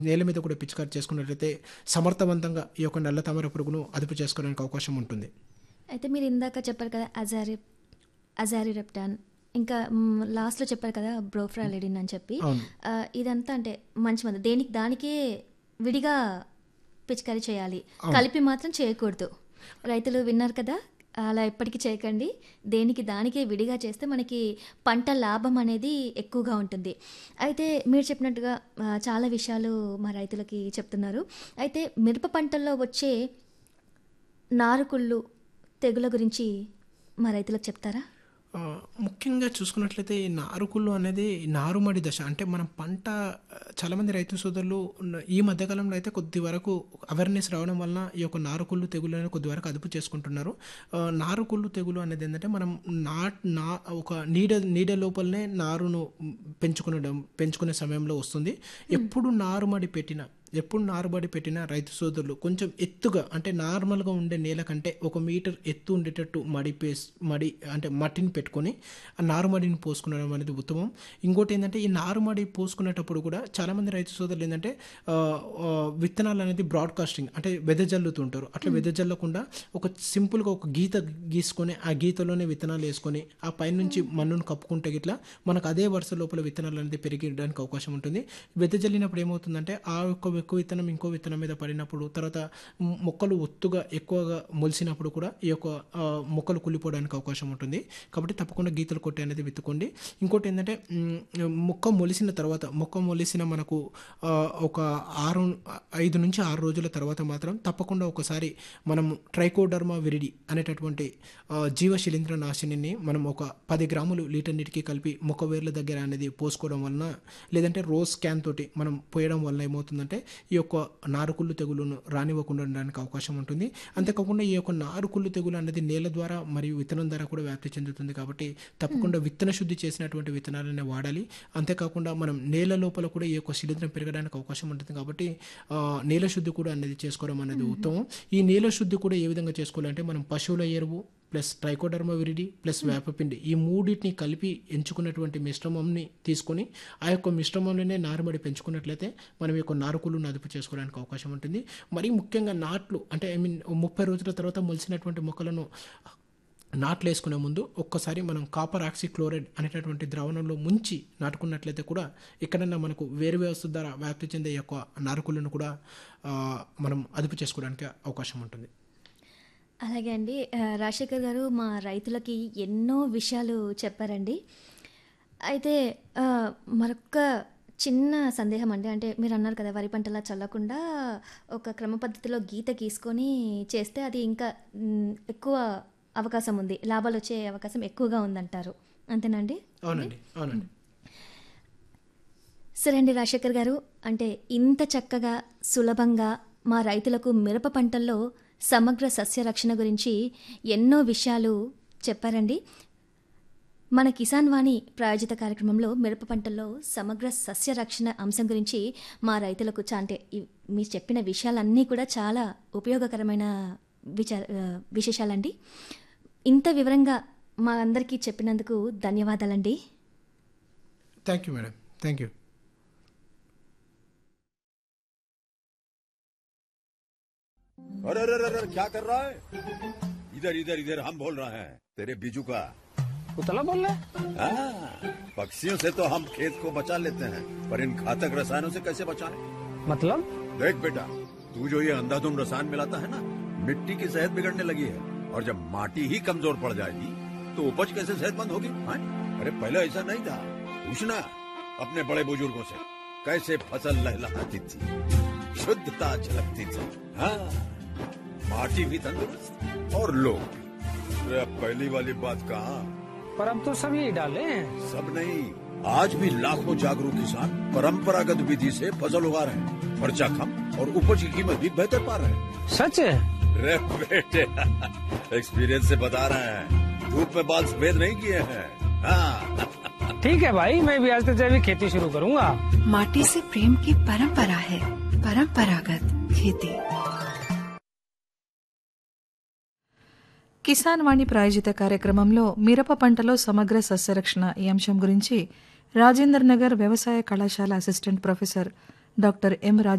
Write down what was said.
నేల మీద కూడా పిచికారి చేసుకున్నట్లయితే సమర్థవంతంగా ఈ యొక్క నల్ల తామర పురుగును అదుపు చేసుకోవడానికి అవకాశం ఉంటుంది అయితే మీరు ఇందాక చెప్పారు కదా అజారి అజారి రెప్టాన్ ఇంకా మ్, లాస్ట్లో చెప్పారు కదా బ్రోఫ్రాలిడిన్ అని చెప్పి అవును. ఆ, ఇదంతా అంటే మంచి మంది దేనికి దానికే విడిగా పిచికారీ చేయాలి కలిపి మాత్రం చేయకూడదు రైతులు విన్నారు కదా అలా ఎప్పటికీ చేయకండి దేనికి దానికే విడిగా చేస్తే మనకి పంట లాభం అనేది ఎక్కువగా ఉంటుంది అయితే మీరు చెప్పినట్టుగా ఆ, చాలా విషయాలు మా రైతులకి చెప్తున్నారు అయితే మిరప పంటల్లో వచ్చే నారుకుళ్ళు తెగుల గురించి మా రైతులకు చెప్తారా ఆ, ముఖ్యంగా చూసుకున్నట్లయితే ఈ నారుకుళ్ళు అనేది నారుమడి దశ అంటే మనం పంట ఆ, చాలామంది రైతు సోదరులు ఉన్న- ఈ మధ్యకాలంలో అయితే కొద్ది వరకు అవేర్నెస్ రావడం వలన ఈ యొక్క నారుకుళ్ళు తెగులు అనేది కొద్ది వరకు అదుపు చేసుకుంటున్నారు ఆ, నారుకుళ్ళు తెగులు అనేది ఏంటంటే మనం నా నా ఒక నీడ నీడ లోపలనే నారును పెంచుకునడం పెంచుకునే సమయంలో వస్తుంది ఎప్పుడు నారుమడి పెట్టినా ఎప్పుడు నారుబడి పెట్టిన రైతు సోదరులు కొంచెం ఎత్తుగా అంటే నార్మల్గా ఉండే నేల కంటే ఒక మీటర్ ఎత్తు ఉండేటట్టు మడి పేస్ మడి అంటే మట్టిని పెట్టుకొని ఆ నారుమడిని పోసుకునడం అనేది ఉత్తమం ఇంకోటి ఏంటంటే ఈ నారుమడి పోసుకునేటప్పుడు కూడా చాలామంది రైతు సోదరులు ఏంటంటే ఆ, ఆ, విత్తనాలు అనేది బ్రాడ్కాస్టింగ్ అంటే వెదజల్లుతుంటారు అట్లా వెదజల్లకుండా ఒక సింపుల్గా ఒక గీత గీసుకొని ఆ గీతలోనే విత్తనాలు వేసుకొని ఆ పైనుంచి మన్నును కప్పుకుంటే గిట్లా మనకు అదే వరుస లోపల విత్తనాలు అనేది పెరిగడానికి అవకాశం ఉంటుంది వెదజల్లినప్పుడు ఏమవుతుందంటే ఆ యొక్క ఎక్కువ విత్తనం ఇంకో విత్తనం మీద పడినప్పుడు తర్వాత మ్- మొక్కలు ఒత్తుగా ఎక్కువగా మొలిసినప్పుడు కూడా ఈ యొక్క ఆ, మొక్కలు కుళ్ళిపోవడానికి అవకాశం ఉంటుంది కాబట్టి తప్పకుండా గీతలు కొట్టి అనేది విత్తుకోండి ఇంకోటి ఏంటంటే మ్, మొక్క మొలిసిన తర్వాత మొక్క మొలిసిన మనకు ఆ, ఒక ఆరు ఐదు నుంచి ఆరు రోజుల తర్వాత మాత్రం తప్పకుండా ఒకసారి మనం ట్రైకోడర్మా విరిడి అనేటటువంటి ఆ, జీవ శిలీంద్ర నాశినిని మనం ఒక పది గ్రాములు లీటర్ నీటికి కలిపి మొక్క వేర్ల దగ్గర అనేది పోసుకోవడం వలన లేదంటే రోజ్ క్యాన్ తోటి మనం పోయడం వల్ల ఏమవుతుందంటే ఈ యొక్క నారుకుళ్ళు తెగులును రానివ్వకుండా ఉండడానికి అవకాశం ఉంటుంది అంతేకాకుండా ఈ యొక్క నారుకుళ్ళు తెగులు అనేది నేల ద్వారా మరియు విత్తనం ద్వారా కూడా వ్యాప్తి చెందుతుంది కాబట్టి తప్పకుండా విత్తన శుద్ధి చేసినటువంటి విత్తనాలనే వాడాలి అంతేకాకుండా మనం నేల లోపల కూడా ఈ యొక్క శిలీంద్రం పెరగడానికి అవకాశం ఉంటుంది కాబట్టి ఆ, నేల శుద్ధి కూడా అనేది చేసుకోవడం అనేది ఉత్తమం ఈ నేల శుద్ధి కూడా ఏ విధంగా చేసుకోవాలంటే మనం పశువుల ఎరువు ప్లస్ ట్రైకోడర్మా విరిడి ప్లస్ వేపపిండి ఈ మూడింటిని కలిపి ఎంచుకున్నటువంటి మిశ్రమంని తీసుకొని ఆ యొక్క మిశ్రమంలోనే నారుమడి పెంచుకున్నట్లయితే మనం ఈ యొక్క నారుకులను అదుపు చేసుకోవడానికి అవకాశం ఉంటుంది మరి ముఖ్యంగా నాట్లు అంటే ఐ మీన్ ముప్పై రోజుల తర్వాత మొలిసినటువంటి మొక్కలను నాట్లు వేసుకునే ముందు ఒక్కసారి మనం కాపర్ ఆక్సి క్లోరైడ్ అనేటటువంటి ద్రావణంలో ముంచి నాటుకున్నట్లయితే కూడా ఎక్కడన్నా మనకు వేరు వ్యవస్థ ద్వారా వ్యాప్తి చెందే ఈ యొక్క నారుకులను కూడా ఆ, మనం అదుపు చేసుకోవడానికి అవకాశం ఉంటుంది అలాగే అండి ఆ, రాజశేఖర్ గారు మా రైతులకి ఎన్నో విషయాలు చెప్పారండి అయితే ఆ, మరొక చిన్న సందేహం అండి అంటే మీరు అన్నారు కదా వరి పంటలా చల్లకుండా ఒక క్రమ పద్ధతిలో గీత గీసుకొని చేస్తే అది ఇంకా మ్, ఎక్కువ అవకాశం ఉంది లాభాలు వచ్చే అవకాశం ఎక్కువగా ఉందంటారు అంతేనండి అవునండి అవునండి సరే అండి రాజశేఖర్ గారు అంటే ఇంత చక్కగా సులభంగా మా రైతులకు మిరప పంటల్లో సమగ్ర సస్య రక్షణ గురించి ఎన్నో విషయాలు చెప్పారండి మన కిసాన్ వాణి ప్రాయోజిత కార్యక్రమంలో మిరప పంటల్లో సమగ్ర సస్య రక్షణ అంశం గురించి మా రైతులకు చా అంటే ఈ- మీరు చెప్పిన విషయాలన్నీ కూడా చాలా ఉపయోగకరమైన విచార ఆ, విశేషాలండి ఇంత వివరంగా మా అందరికీ చెప్పినందుకు ధన్యవాదాలండి thank you madam thank you अरे अरे अरे अरे, क्या कर रहा है इधर इधर इधर हम बोल रहे हैं तेरे बीजू का उतला बोल रहा है हाँ, पक्षियों से तो हम खेत को बचा लेते हैं पर इन घातक रसायनों से कैसे बचाएं? मतलब देख बेटा तू जो ये अंधाधुंध रसायन मिलाता है ना मिट्टी की सेहत बिगड़ने लगी है और जब माटी ही कमजोर पड़ जाएगी तो उपज कैसे सेहतमंद होगी हाँ? अरे पहले ऐसा नहीं था पूछना अपने बड़े बुजुर्गों से कैसे फसल लहलहाती थी शुद्धता झलकती थी हाँ माटी भी तंदुरुस्त और लोग भी अरे अब पहली वाली बात कहाँ पर अब तो सब यही डाले हैं सब नहीं आज भी लाखों जागरूक किसान परंपरागत विधि से फसल उगा रहे हैं खर्चा कम और उपज की कीमत भी बेहतर पा रहे हैं सच है रे बेटे एक्सपीरियंस से बता रहे हैं धूप में बाल सफेद नहीं किए हैं हाँ ठीक है भाई मैं भी आज से जैविक खेती शुरू करूंगा माटी से प्रेम की परंपरा है परंपरागत खेती కిసాన్ వాణి ప్రాయోజిత కార్యక్రమంలో మిరప పంటలో సమగ్ర సస్యరక్షణ ఈ అంశం గురించి రాజేందర్ నగర్ వ్యవసాయ కళాశాల అసిస్టెంట్ ప్రొఫెసర్ డాక్టర్ ఎం